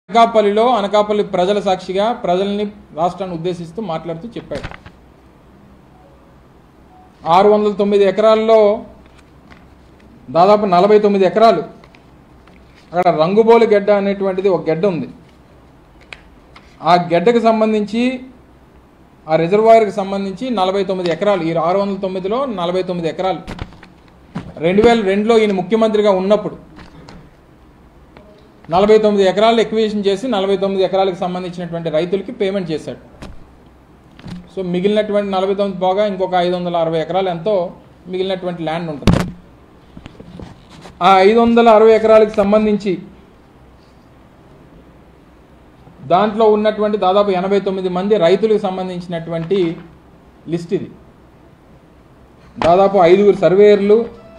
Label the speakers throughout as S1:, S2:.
S1: అనకాపల్లిలో అనకాపల్లి ప్రజల సాక్షిగా ప్రజల్ని రాష్ట్రాన్ని ఉద్దేశిస్తూ మాట్లాడుతూ చెప్పాడు ఆరు వందల తొమ్మిది ఎకరాల్లో దాదాపు నలభై తొమ్మిది ఎకరాలు అక్కడ రంగుబోలు గెడ్డ అనేటువంటిది ఒక గెడ్డ ఉంది ఆ గెడ్డకు సంబంధించి ఆ రిజర్వాయర్కి సంబంధించి నలభై తొమ్మిది ఎకరాలు ఈ ఆరు వందల తొమ్మిదిలో నలభై తొమ్మిది ఎకరాలు రెండు వేల రెండులో ఈయన ముఖ్యమంత్రిగా ఉన్నప్పుడు నలభై తొమ్మిది ఎకరాలు ఎక్విజిషన్ చేసి నలభై తొమ్మిది ఎకరాలకు సంబంధించినటువంటి రైతులకి పేమెంట్ చేశాడు సో మిగిలినటువంటి నలభై తొమ్మిది పోగా ఇంకొక ఐదు వందల అరవై ఎకరాలు ఎంతో మిగిలినటువంటి ల్యాండ్ ఉంటుంది ఆ ఐదు వందల అరవై ఎకరాలకు సంబంధించి దాంట్లో ఉన్నటువంటి దాదాపు ఎనభై తొమ్మిది మంది రైతులకు సంబంధించినటువంటి లిస్ట్ ఇది దాదాపు ఐదుగురు సర్వేయర్లు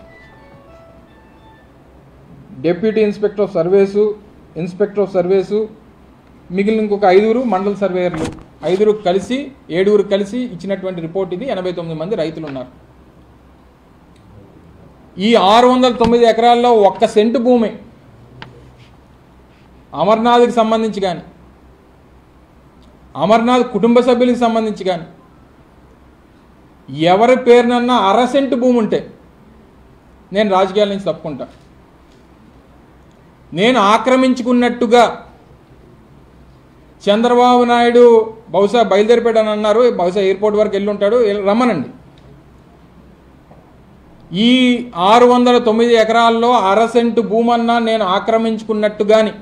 S1: deputy inspector of surveys inspector of surveys మిగిలిన ఇంకొక ఐదుగురు మండల సర్వేయర్లు ఐదుగురు కలిసి ఏడుగురు కలిసి ఇచ్చినటువంటి రిపోర్ట్ ఇది ఎనభై తొమ్మిది మంది రైతులు ఉన్నారు ఈ ఆరు వందల తొమ్మిది ఎకరాల్లో ఒక్క సెంటు భూమి అమర్నాథ్కి సంబంధించి కానీ అమర్నాథ్ కుటుంబ సభ్యులకు సంబంధించి కానీ ఎవరి పేరునన్నా అర సెంటు భూమి ఉంటే నేను రాజకీయాల నుంచి తప్పుకుంటా నేను ఆక్రమించుకున్నట్టుగా చంద్రబాబు నాయుడు బహుశా బయలుదేరిపోయాడని అన్నారు బహుశా ఎయిర్పోర్ట్ వరకు వెళ్ళి ఉంటాడు ఎల్- రమ్మనండి ఈ ఆరు వందల తొమ్మిది ఎకరాల్లో అర సెంటు భూమన్నా నేను ఆక్రమించుకున్నట్టు కానీ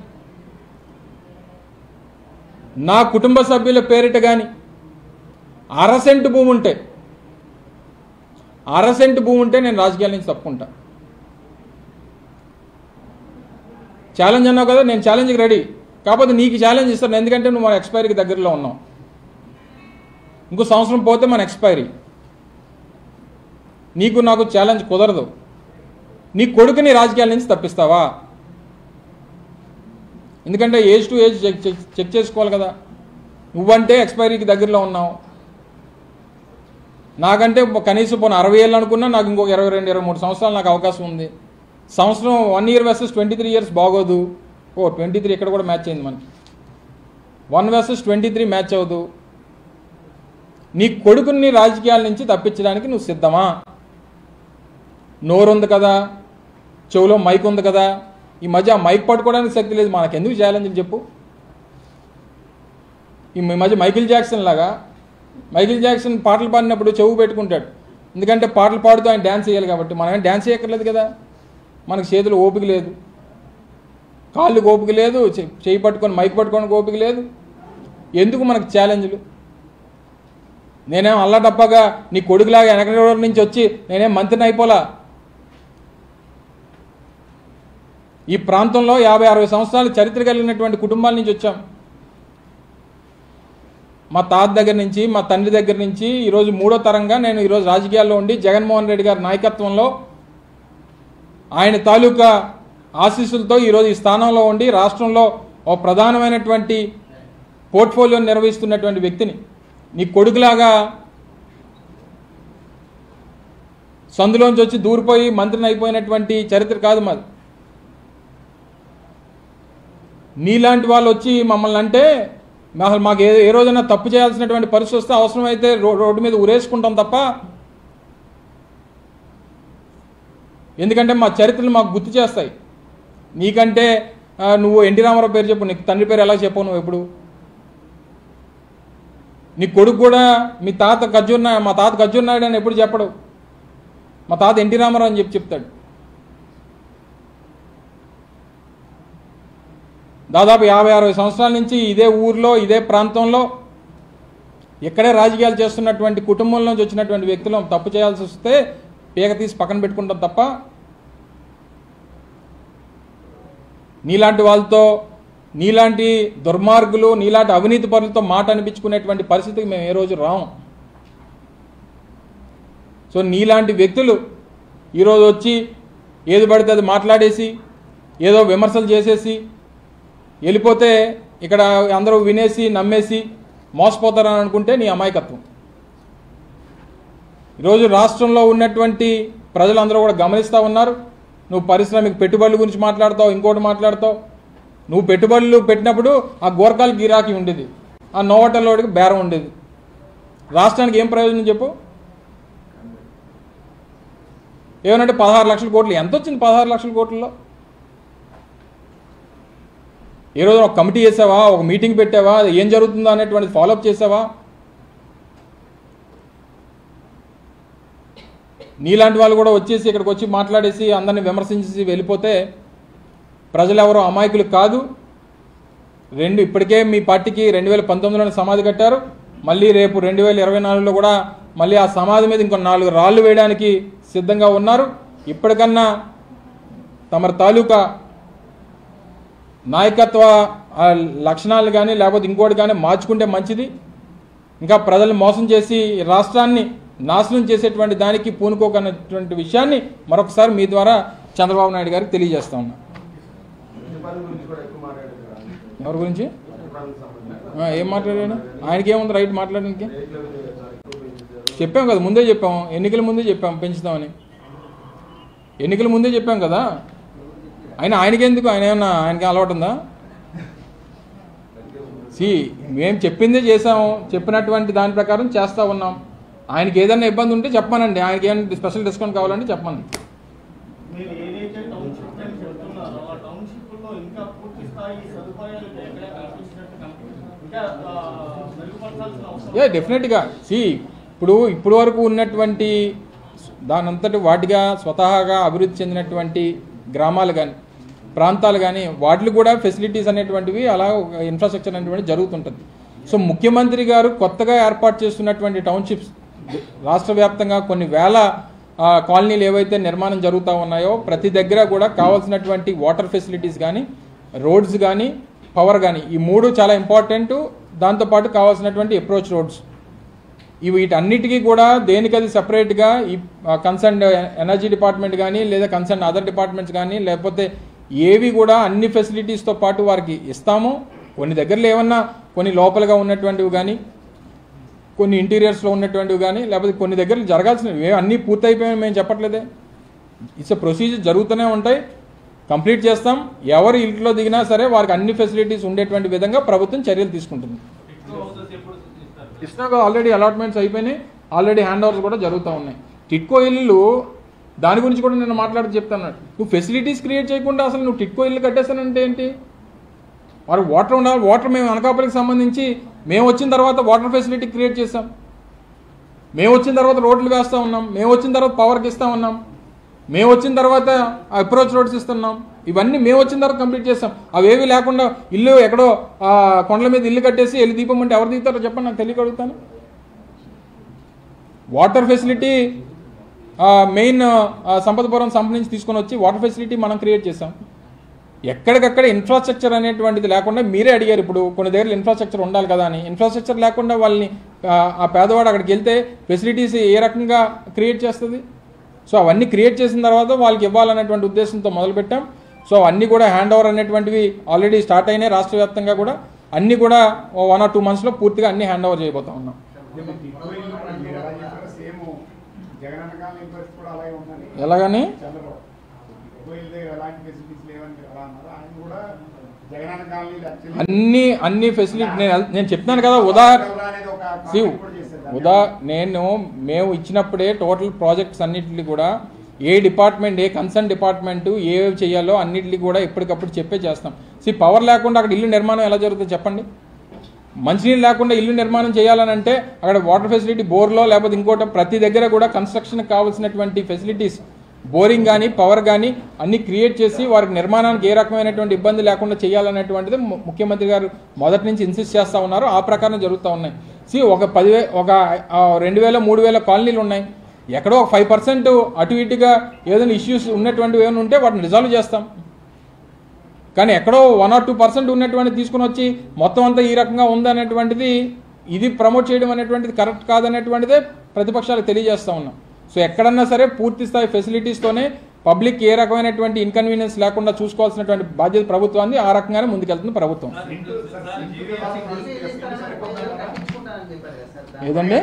S1: నా కుటుంబ సభ్యుల పేరిట కానీ అర సెంటు భూమి ఉంటే అర సెంటు భూమి ఉంటే నేను రాజకీయాల నుంచి తప్పుకుంటా ఛాలెంజ్ అన్నావు కదా నేను ఛాలెంజ్కి రెడీ కాకపోతే నీకు ఛాలెంజ్ ఇస్తాను ఎందుకంటే నువ్వు మన ఎక్స్పైరీకి దగ్గరలో ఉన్నావు ఇంకో సంవత్సరం పోతే మన ఎక్స్పైరీ నీకు నాకు ఛాలెంజ్ కుదరదు నీ కొడుకుని రాజకీయాల నుంచి తప్పిస్తావా ఎందుకంటే age to age check check check చేసుకోవాలి కదా నువ్వంటే ఎక్స్పైరీకి దగ్గరలో ఉన్నావు నాకంటే కనీసం పోనీ అరవై ఏళ్ళు అనుకున్నా నాకు ఇంకొక ఇరవై రెండు ఇరవై మూడు సంవత్సరాలు నాకు అవకాశం ఉంది సంవత్సరం one year versus twenty three years బాగోదు ఓ ట్వంటీ త్రీ ఇక్కడ కూడా మ్యాచ్ అయింది మనకి one versus twenty three match అవ్వదు నీ కొడుకుని రాజకీయాల నుంచి తప్పించడానికి నువ్వు సిద్ధమా నోరు ఉంది కదా చెవులో మైక్ ఉంది కదా ఈ మధ్య ఆ మైక్ పట్టుకోవడానికి శక్తి లేదు మనకు ఎందుకు ఛాలెంజ్ చెప్పు ఈ మధ్య మైకిల్ జాక్సన్ లాగా మైకిల్ జాక్సన్ పాటలు పాడినప్పుడు చెవు పెట్టుకుంటాడు ఎందుకంటే పాటలు పాడుతూ ఆయన డ్యాన్స్ చేయాలి కాబట్టి మనం ఏం డ్యాన్స్ చేయక్కర్లేదు కదా మనకు చేతులు ఓపిక లేదు కాళ్ళు ఓపిక లేదు చె- చేయి పట్టుకొని మైక్ పట్టుకొని ఓపిక లేదు ఎందుకు మనకు ఛాలెంజ్లు నేనేం అల్లటప్పగా నీ కొడుకులాగా వెనక నుంచి వచ్చి నేనేం మంత్రిని అయిపోలా ఈ ప్రాంతంలో యాభై అరవై సంవత్సరాల చరిత్ర కలిగినటువంటి కుటుంబాల నుంచి వచ్చాం మా తాత దగ్గర నుంచి మా తండ్రి దగ్గర నుంచి ఈరోజు మూడో తరంగా నేను ఈరోజు రాజకీయాల్లో ఉండి జగన్మోహన్ రెడ్డి గారి నాయకత్వంలో ఆయన తాలూకా ఆశీస్సులతో ఈరోజు ఈ స్థానంలో ఉండి రాష్ట్రంలో ఓ ప్రధానమైనటువంటి పోర్ట్ఫోలియోని నిర్వహిస్తున్నటువంటి వ్యక్తిని నీ కొడుకులాగా సందులోంచి వచ్చి దూరిపోయి మంత్రిని అయిపోయినటువంటి చరిత్ర కాదు మాది నీలాంటి వాళ్ళు వచ్చి మమ్మల్ని అంటే అసలు మాకు ఏ ఏ రోజైనా తప్పు చేయాల్సినటువంటి పరిస్థితి వస్తే అవసరమైతే రో రోడ్డు మీద ఉరేసుకుంటాం తప్ప ఎందుకంటే మా చరిత్రలు మాకు గుర్తు చేస్తాయి నీకంటే ఆ, నువ్వు ఎన్టీ రామారావు పేరు చెప్పు నీకు తండ్రి పేరు ఎలా చెప్పవు నువ్వు ఎప్పుడు నీ కొడుకు కూడా మీ తాత గజ్జూర్ నాయుడు మా తాత గజ్జూర్ నాయుడు అని ఎప్పుడు చెప్పడు మా తాత ఎన్టీ రామారావు అని చెప్పి చెప్తాడు దాదాపు యాభై అరవై సంవత్సరాల నుంచి ఇదే ఊర్లో ఇదే ప్రాంతంలో ఇక్కడే రాజకీయాలు చేస్తున్నటువంటి కుటుంబం నుంచి వచ్చినటువంటి వ్యక్తులు తప్పు చేయాల్సి వస్తే పీక తీసి పక్కన పెట్టుకుంటాం తప్ప నీలాంటి వాళ్ళతో నీలాంటి దుర్మార్గులు నీలాంటి అవినీతి పరులతో మాట అనిపించుకునేటువంటి పరిస్థితికి మేము ఏ రోజు రాము సో నీలాంటి వ్యక్తులు ఈరోజు వచ్చి ఏది పడితే అది మాట్లాడేసి ఏదో విమర్శలు చేసేసి వెళ్ళిపోతే ఇక్కడ అందరూ వినేసి నమ్మేసి మోసపోతారని అనుకుంటే నీ అమాయకత్వం ఈరోజు రాష్ట్రంలో ఉన్నటువంటి ప్రజలందరూ కూడా గమనిస్తూ ఉన్నారు నువ్వు పారిశ్రామిక పెట్టుబడుల గురించి మాట్లాడతావు ఇంకోటి మాట్లాడతావు నువ్వు పెట్టుబడులు పెట్టినప్పుడు ఆ గోర్ఖాలు గిరాకీ ఉండేది ఆ నోవటల్లోడికి బేరం ఉండేది రాష్ట్రానికి ఏం ప్రయోజనం చెప్పు ఏమనంటే పదహారు లక్షల కోట్లు ఎంత వచ్చింది పదహారు లక్షల కోట్లలో ఏ రోజు ఒక కమిటీ చేసావా ఒక మీటింగ్ పెట్టావా అది ఏం జరుగుతుందో అనేటువంటిది ఫాలోఅప్ చేసావా నీలాంటి వాళ్ళు కూడా వచ్చేసి ఇక్కడికి వచ్చి మాట్లాడేసి అందరిని విమర్శించేసి వెళ్ళిపోతే ప్రజలు ఎవరో అమాయకులు కాదు రెండు ఇప్పటికే మీ పార్టీకి రెండు వేల పంతొమ్మిదిలోనే సమాధి కట్టారు మళ్ళీ రేపు రెండు వేల ఇరవై నాలుగులో కూడా మళ్ళీ ఆ సమాధి మీద ఇంకో నాలుగు రాళ్ళు వేయడానికి సిద్ధంగా ఉన్నారు ఇప్పటికన్నా తమరి తాలూకా నాయకత్వ ఆ, లక్షణాలు కానీ లేకపోతే ఇంకోటి కానీ మార్చుకుంటే మంచిది ఇంకా ప్రజల్ని మోసం చేసి ఈ రాష్ట్రాన్ని నాశనం చేసేటువంటి దానికి పూనుకోకన్నటువంటి విషయాన్ని మరొకసారి మీ ద్వారా చంద్రబాబు నాయుడు గారికి తెలియజేస్తా ఉన్నా
S2: ప్రతిపాదన గురించి కూడా ఎక్కువ మాట్లాడారు కదా.
S1: ఎవరి గురించి
S2: ప్రతిపాదనకు సంబంధించి.
S1: ఆ, ఏం మాట్లాడాడు ఆయనకి ఏముంది రైట్ మాట్లాడడానికి
S2: రేట్లు చాలా ఎక్కువ పెంచారు.
S1: చెప్పాం కదా ముందే చెప్పాం ఎన్నికల ముందే చెప్పాం పెంచుతామని ఎన్నికల ముందే చెప్పాం కదా ఆయన ఆయనకి ఎందుకు ఆయన ఏమన్నా ఆయనకి అలవాటు ఉందా సి మేము చెప్పిందే చేసాము చెప్పినటువంటి దాని ప్రకారం చేస్తా ఉన్నాం ఆయనకి ఏదైనా ఇబ్బంది ఉంటే చెప్పమనండి ఆయనకి ఏమైనా స్పెషల్ డిస్కౌంట్ కావాలంటే చెప్పమని
S3: మీరు ఏదైతే టౌన్షిప్ అని చెప్తున్నారో ఆ టౌన్షిప్ లో ఇంకా పూర్తి స్థాయి సదుపాయాలు ఎక్కడ కల్పించినట్టు కనిపించదు. ఇంకా ఆ, మెరుగుపరచాల్సిన అవసరం
S1: ఏ డెఫినెట్గా సి ఇప్పుడు ఇప్పుడు వరకు ఉన్నటువంటి దానంతటి వాటిగా స్వతహాగా అభివృద్ధి చెందినటువంటి గ్రామాలు కానీ ప్రాంతాలు కానీ వాటిలో కూడా ఫెసిలిటీస్ అనేటువంటివి అలా ఇన్ఫ్రాస్ట్రక్చర్ అనేటువంటి జరుగుతుంటుంది సో ముఖ్యమంత్రి గారు కొత్తగా ఏర్పాటు చేస్తున్నటువంటి టౌన్షిప్స్ రాష్ట్ర వ్యాప్తంగా కొన్ని వేల ఆ, కాలనీలు ఏవైతే నిర్మాణం జరుగుతూ ఉన్నాయో ప్రతి దగ్గర కూడా కావాల్సినటువంటి వాటర్ ఫెసిలిటీస్ కానీ రోడ్స్ కానీ పవర్ కానీ ఈ మూడు చాలా ఇంపార్టెంట్ దాంతోపాటు కావాల్సినటువంటి అప్రోచ్ రోడ్స్ ఇవి వీటన్నిటికీ కూడా దేనికది సపరేట్గా ఈ కన్సర్న్ ఎనర్జీ డిపార్ట్మెంట్ కానీ లేదా కన్సర్న్ అదర్ డిపార్ట్మెంట్స్ కానీ లేకపోతే ఏవి కూడా అన్ని ఫెసిలిటీస్తో పాటు వారికి ఇస్తాము కొన్ని దగ్గరలో ఏమన్నా కొన్ని లోపలగా ఉన్నటువంటివి కానీ కొన్ని ఇంటీరియర్స్లో ఉన్నటువంటివి కానీ లేకపోతే కొన్ని దగ్గర జరగాల్సినవి ఏ అన్నీ పూర్తయిపోయాయని మేము చెప్పట్లేదే ఇట్స్ ప్రొసీజర్ జరుగుతూనే ఉంటాయి కంప్లీట్ చేస్తాం ఎవరు ఇంట్లో దిగినా సరే వారికి అన్ని ఫెసిలిటీస్ ఉండేటువంటి విధంగా ప్రభుత్వం చర్యలు తీసుకుంటుంది ఇస్తున్నా ఆల్రెడీ అలాట్మెంట్స్ అయిపోయినాయి ఆల్రెడీ హ్యాండ్ ఓవర్స్ కూడా జరుగుతూ ఉన్నాయి టిట్కో ఇల్లు దాని గురించి కూడా నేను మాట్లాడి చెప్తాను నువ్వు ఫెసిలిటీస్ క్రియేట్ చేయకుండా అసలు నువ్వు టిట్కో ఇల్లు కట్టేస్తానంటే ఏంటి వారు వాటర్ ఉండాలి వాటర్ మేము అనకాపల్లికి సంబంధించి మేము వచ్చిన తర్వాత వాటర్ ఫెసిలిటీ క్రియేట్ చేస్తాం మేము వచ్చిన తర్వాత రోడ్లు వేస్తూ ఉన్నాం మేము వచ్చిన తర్వాత పవర్కి ఇస్తా ఉన్నాం మేము వచ్చిన తర్వాత అప్రోచ్ రోడ్స్ ఇస్తున్నాం ఇవన్నీ మేము వచ్చిన తర్వాత కంప్లీట్ చేస్తాం అవేవి లేకుండా ఇల్లు ఎక్కడో ఆ, కొండల మీద ఇల్లు కట్టేసి వెళ్ళి దీపం అంటే ఎవరు దిగుతారో చెప్పండి నాకు తెలియగలుగుతాను వాటర్ ఫెసిలిటీ మెయిన్ సంపదపురం సంస్థ నుంచి తీసుకొని వచ్చి వాటర్ ఫెసిలిటీ మనం క్రియేట్ చేసాం ఎక్కడికక్కడ ఇన్ఫ్రాస్ట్రక్చర్ అనేటువంటిది లేకుండా మీరే అడిగారు ఇప్పుడు కొన్ని దగ్గర ఇన్ఫ్రాస్ట్రక్చర్ ఉండాలి కదా అని ఇన్ఫ్రాస్ట్రక్చర్ లేకుండా వాళ్ళని ఆ, ఆ పేదవాడు అక్కడికి వెళ్తే ఫెసిలిటీస్ ఏ రకంగా క్రియేట్ చేస్తుంది సో అవన్నీ క్రియేట్ చేసిన తర్వాత వాళ్ళకి ఇవ్వాలనేటువంటి ఉద్దేశంతో మొదలుపెట్టాం సో అవన్నీ కూడా హ్యాండ్ ఓవర్ అనేటువంటివి ఆల్రెడీ స్టార్ట్ అయినాయి రాష్ట్ర వ్యాప్తంగా కూడా అన్నీ కూడా వన్ ఆర్ టూ మంత్స్లో పూర్తిగా అన్ని హ్యాండ్ ఓవర్ చేయబోతా ఉన్నాం
S4: అంటే మరి టిట్కో ఇల్లు కూడా మీరు ఎలా చెప్పారో సేమ్ జగనన్న కాలనీ పరిస్థితి కూడా అలాగే ఉందని
S1: ఎలాగని
S4: చంద్రబాబు టిట్కో ఇల్లు దగ్గర ఎలాంటి ఫెసిలిటీస్ లేవని మీరు ఎలా అన్నారు ఆయన కూడా జగనన్న కాలనీ యాక్చువల్లీ
S1: అన్ని అన్ని ఫెసిలిటీ నేను నేను చెప్తున్నాను కదా ఉదాహరణ
S4: అనేది ఒక
S1: See,
S4: comment కూడా చేశారు దాన్ని.
S1: ఉదా నేను మేము ఇచ్చినప్పుడే టోటల్ ప్రాజెక్ట్స్ అన్నిటిని కూడా ఏ డిపార్ట్మెంట్ ఏ కన్సర్న్ డిపార్ట్మెంట్ ఏవేవి చేయాలో అన్నిటిని కూడా ఎప్పటికప్పుడు చెప్పే చేస్తాం సి పవర్ లేకుండా అక్కడ ఇల్లు నిర్మాణం ఎలా జరుగుతుంది చెప్పండి మంచినీళ్ళు లేకుండా ఇల్లు నిర్మాణం చేయాలని అంటే అక్కడ వాటర్ ఫెసిలిటీ బోర్లో లేకపోతే ఇంకోటి ప్రతి దగ్గర కూడా కన్స్ట్రక్షన్ కావాల్సినటువంటి ఫెసిలిటీస్ బోరింగ్ కానీ పవర్ కానీ అన్ని క్రియేట్ చేసి వారికి నిర్మాణానికి ఏ రకమైనటువంటి ఇబ్బంది లేకుండా చేయాలనేటువంటిది ము- ముఖ్యమంత్రి గారు మొదటి నుంచి ఇన్సిస్ట్ చేస్తూ ఉన్నారు ఆ ప్రకారం జరుగుతూ ఉన్నాయి సి ఒక పదివే ఒక ఆ, రెండు వేల మూడు వేల కాలనీలు ఉన్నాయి ఎక్కడో ఒక ఫైవ్ పర్సెంట్ అటు ఇటుగా ఏదైనా ఇష్యూస్ ఉన్నటువంటివి ఏమైనా ఉంటే వాటిని రిజాల్వ్ చేస్తాం కానీ ఎక్కడో వన్ ఆర్ టూ పర్సెంట్ ఉన్నటువంటి తీసుకుని వచ్చి మొత్తం అంతా ఈ రకంగా ఉందనేటువంటిది ఇది ప్రమోట్ చేయడం అనేటువంటిది కరెక్ట్ కాదనేటువంటిదే ప్రతిపక్షాలకు తెలియజేస్తా ఉన్నాం సో ఎక్కడన్నా సరే పూర్తి స్థాయి ఫెసిలిటీస్తోనే పబ్లిక్ ఏ రకమైనటువంటి ఇన్కన్వీనియన్స్ లేకుండా చూసుకోవాల్సినటువంటి బాధ్యత ప్రభుత్వాన్ని ఆ రకంగానే ముందుకెళ్తుంది ప్రభుత్వం ఏదండి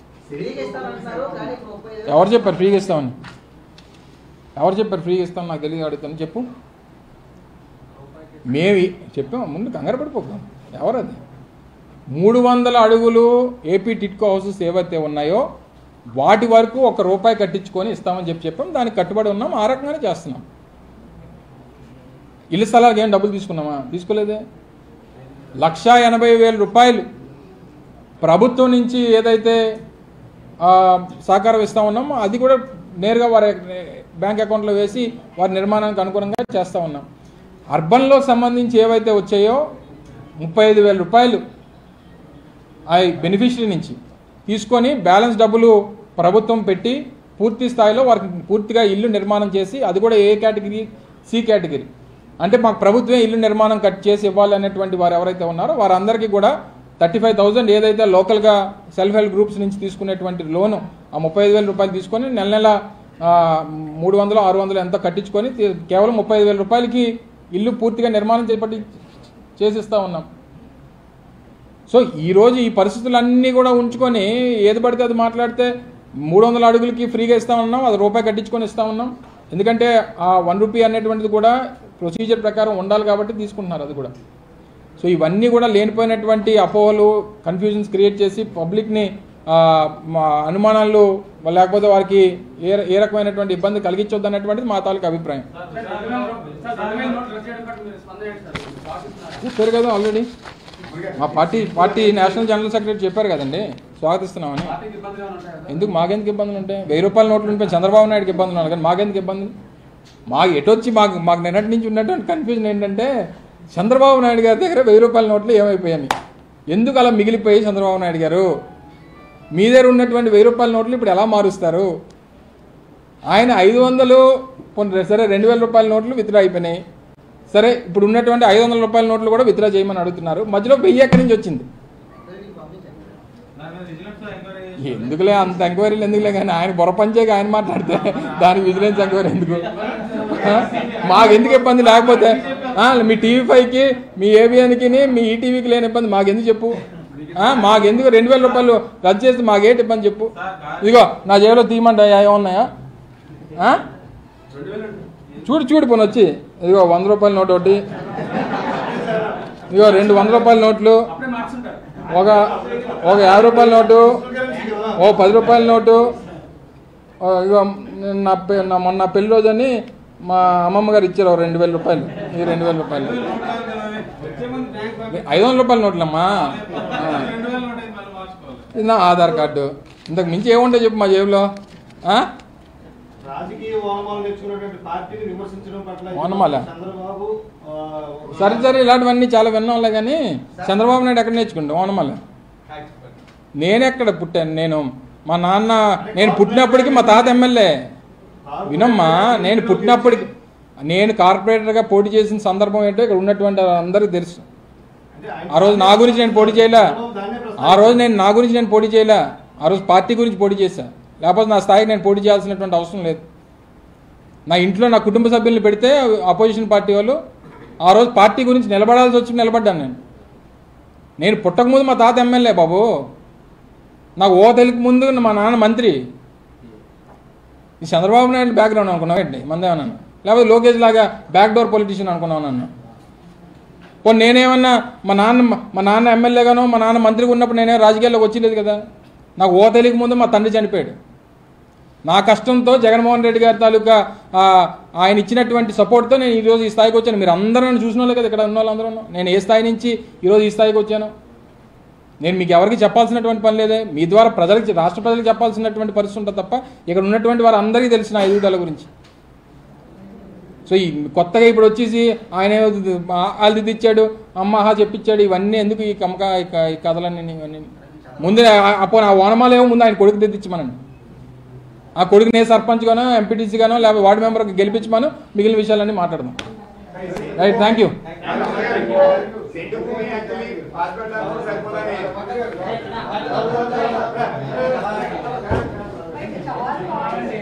S1: ఎవరు చెప్పారు ఫ్రీగా ఇస్తామని ఎవరు చెప్పారు ఫ్రీగా ఇస్తాం నాకు తెలియదు అడుగుతాను చెప్పు మేము చెప్పాం ముందు కంగారు పడిపోతాం ఎవరది మూడు వందల అడుగులు ఏపీ టిట్కో హౌసెస్ ఏవైతే ఉన్నాయో వాటి వరకు ఒక రూపాయి కట్టించుకొని ఇస్తామని చెప్పి చెప్పాం దానికి కట్టుబడి ఉన్నాం ఆ రకంగానే చేస్తున్నాం ఇల్లు స్థలాలకు ఏం డబ్బులు తీసుకున్నామా తీసుకోలేదే లక్షా ఎనభై వేల రూపాయలు ప్రభుత్వం నుంచి ఏదైతే ఆ, సహకారం ఇస్తా ఉన్నామో అది కూడా నేరుగా వారి బ్యాంక్ అకౌంట్లో వేసి వారి నిర్మాణానికి అనుగుణంగా చేస్తూ ఉన్నాం అర్బన్లో సంబంధించి ఏవైతే వచ్చాయో ముప్పై ఐదు వేల రూపాయలు ఆ బెనిఫిషరీ నుంచి తీసుకొని బ్యాలెన్స్ డబ్బులు ప్రభుత్వం పెట్టి పూర్తి స్థాయిలో వారికి పూర్తిగా ఇల్లు నిర్మాణం చేసి అది కూడా ఏ కేటగిరీ సి కేటగిరీ అంటే మాకు ప్రభుత్వమే ఇల్లు నిర్మాణం కట్ చేసి ఇవ్వాలి అనేటువంటి వారు ఎవరైతే ఉన్నారో వారందరికీ కూడా థర్టీ ఫైవ్ థౌసండ్ ఏదైతే లోకల్గా సెల్ఫ్ హెల్ప్ గ్రూప్స్ నుంచి తీసుకునేటువంటి లోను ఆ ముప్పై ఐదు వేల రూపాయలు తీసుకొని నెల నెల ఆ, మూడు వందలు ఆరు వందలు ఎంత కట్టించుకొని తీ- కేవలం ముప్పై ఐదు వేల రూపాయలకి ఇల్లు పూర్తిగా నిర్మాణం చేపట్టి చేసిస్తా ఉన్నాం సో ఈరోజు ఈ పరిస్థితులన్నీ కూడా ఉంచుకొని ఏది పడితే అది మాట్లాడితే మూడు వందల అడుగులకి ఫ్రీగా ఇస్తామన్నాం అది రూపాయి కట్టించుకొని ఇస్తామన్నాం ఎందుకంటే ఆ వన్ రూపీ అనేటువంటిది కూడా ప్రొసీజర్ ప్రకారం ఉండాలి కాబట్టి తీసుకుంటున్నారు అది కూడా సో ఇవన్నీ కూడా లేనిపోయినటువంటి అపోహలు కన్ఫ్యూజన్స్ క్రియేట్ చేసి పబ్లిక్ని ఆ, మా అనుమానాలు లేకపోతే వారికి ఏ ఏ రకమైనటువంటి ఇబ్బంది కలిగించొద్దు అనేటువంటిది మా తాలూకు అభిప్రాయం చెప్పారు కదా ఆల్రెడీ మా party party national general secretary చెప్పారు కదండి స్వాగతిస్తున్నామని ఎందుకు మాకెందుకు ఇబ్బందులు ఉంటాయి వెయ్యి రూపాయల నోట్లు ఉంటే చంద్రబాబు నాయుడుకి ఇబ్బందులు ఉన్నాయి కానీ మాకెందుకు ఇబ్బందులు మాకు ఎటొచ్చి మాకు మాకు నిన్నటి నుంచి ఉన్నటువంటి కన్ఫ్యూజన్ ఏంటంటే చంద్రబాబు నాయుడు గారి దగ్గర వెయ్యి రూపాయల నోట్లు ఏమైపోయాయి ఎందుకు అలా మిగిలిపోయి చంద్రబాబు నాయుడు గారు మీ దగ్గర ఉన్నటువంటి వెయ్యి రూపాయల నోట్లు ఇప్పుడు ఎలా మారుస్తారు ఆయన ఐదు వందలు పోనీ సరే రెండు వేల రూపాయల నోట్లు విత్డ్రా అయిపోయినాయి సరే ఇప్పుడు ఉన్నటువంటి ఐదు వందల రూపాయల నోట్లు కూడా విత్డ్రా చేయమని అడుగుతున్నారు మధ్యలో వెయ్యి ఎక్కడి నుంచి వచ్చింది ఎందుకులే అంత ఎంక్వైరీలు ఎందుకులే కానీ ఆయన బొరపంచేగా ఆయన మాట్లాడితే దానికి విజిలెన్స్ ఎంక్వైరీ ఎందుకు ఆ? మాకు ఎందుకు ఇబ్బంది లేకపోతే ఆ, మీ టీవీ ఫైవ్కి మీ ఏబిఎన్కి మీ ఈటీవీకి లేని ఇబ్బంది మాకెందుకు చెప్పు ఆ, మాకెందుకు రెండు వేల రూపాయలు రద్దు చేస్తే మాకేంటి ఇబ్బంది చెప్పు ఇదిగో నా జేబులో తీయమంటాయా ఏమన్నాయా ఆ? చూడు చూడు పోనీ వచ్చి ఇదిగో వంద రూపాయల నోట్ ఒకటి ఇదిగో రెండు వంద రూపాయల నోట్లు ఒక ఒక యాభై రూపాయల నోటు ఓ పది రూపాయల నోటు ఓ ఇదిగో నా పె- నా మొన్న పెళ్లి రోజని మా అమ్మమ్మ గారు ఇచ్చారు ఓ రెండు వేల రూపాయలు ఈ రెండు వేల రూపాయలు ఐదు వందల రూపాయల నోట్లమ్మా ఆ. ఇది నా ఆధార్ కార్డు ఇంతకు మించి ఏముంటాయి చెప్పు మా జేబులో ఆ?
S3: రాజకీయ ఓనమాలు తెచ్చుకున్నటువంటి పార్టీని విమర్శించడం పట్ల
S1: ఓనమాల?
S3: చంద్రబాబు ఆ, ఒక-
S1: సరే సరే ఇలాంటివన్నీ చాలా విన్నాంలే కానీ చంద్రబాబు నాయుడు ఎక్కడ నేర్చుకుంటాం ఓనమల్ల నేనెక్కడ పుట్టాను నేను మా నాన్న నేను పుట్టినప్పటికి మా తాత ఎమ్మెల్యే వినమ్మా నేను పుట్టినప్పటికి నేను కార్పొరేటర్గా పోటీ చేసిన సందర్భం ఏంటో ఇక్కడ ఉన్నటువంటి అందరికీ తెలుసు
S3: అంటే ఆయన-
S1: ఆ రోజు నా గురించి నేను పోటీ చేయలే
S3: చంద్రబాబు దాన్నే ప్రస్తావించారు.
S1: ఆ రోజు నేను నా గురించి నేను పోటీ చేయలే ఆ రోజు పార్టీ గురించి పోటీ చేశా లేకపోతే నా స్థాయికి నేను పోటీ చేయాల్సినటువంటి అవసరం లేదు నా ఇంట్లో నా కుటుంబ సభ్యుల్ని పెడితే అపోజిషన్ పార్టీ వాళ్ళు ఆ రోజు పార్టీ గురించి నిలబడాల్సి వచ్చి నిలబడ్డాను నేను నేను పుట్టకముందు మా తాత ఎమ్మెల్యే బాబు నాకు ఓ తెలియక ముందు మా నాన్న మంత్రి ఈ చంద్రబాబు నాయుడు బ్యాక్గ్రౌండ్ అనుకున్నావు ఏంటి మందేమన్నా లేకపోతే లోకేష్ లాగా బ్యాక్ డోర్ పొలిటీషియన్ అనుకున్నావు నన్ను పోనీ నేనేమన్నా మా నాన్న మా నాన్న ఎమ్మెల్యేగానో మా నాన్న మంత్రిగా ఉన్నప్పుడు నేనే రాజకీయాల్లోకి వచ్చిలేదు కదా నాకు ఓ తెలియక ముందు మా తండ్రి చనిపోయాడు నా కష్టంతో జగన్మోహన్ రెడ్డి గారి తాలూకా ఆ, ఆయన ఇచ్చినటువంటి సపోర్ట్తో నేను ఈరోజు ఈ స్థాయికి వచ్చాను మీరు అందరూ నన్ను చూసిన వాళ్ళే కదా ఇక్కడ ఉన్న వాళ్ళందరూ నేను ఏ స్థాయి నుంచి ఈరోజు ఈ స్థాయికి వచ్చాను నేను మీకు ఎవరికి చెప్పాల్సినటువంటి పని లేదే మీ ద్వారా ప్రజలకు రాష్ట్ర ప్రజలకు చెప్పాల్సినటువంటి పరిస్థితి ఉంటుంది తప్ప ఇక్కడ ఉన్నటువంటి వారు అందరికీ తెలిసిన ఎదుగుదల గురించి సో ఈ కొత్తగా ఇప్పుడు వచ్చేసి ఆయన ఏదో వాళ్ళు తెచ్చాడు అమ్మహా చెప్పించాడు ఇవన్నీ ఎందుకు ఈ కమక ఈ క- ఈ కథలన్నీ ఇవన్నీ ముందు అప్పో నా ఓనమాలు ఏమో ముందు ఆయన కొడుకు తెచ్చించమనండి ఆ కొడుకు నేను సర్పంచ్ గానో ఎంపీటీసీ గానో లేకపోతే వార్డు మెంబర్కి గెలిపించమను మిగిలిన విషయాలన్నీ మాట్లాడదాం రైట్ థ్యాంక్ యూ
S4: సెంటు భూమి యాక్చువల్లీ పాస్పోర్ట్ డాక్టర్ సరిపోదని
S5: చాలా బాగుంది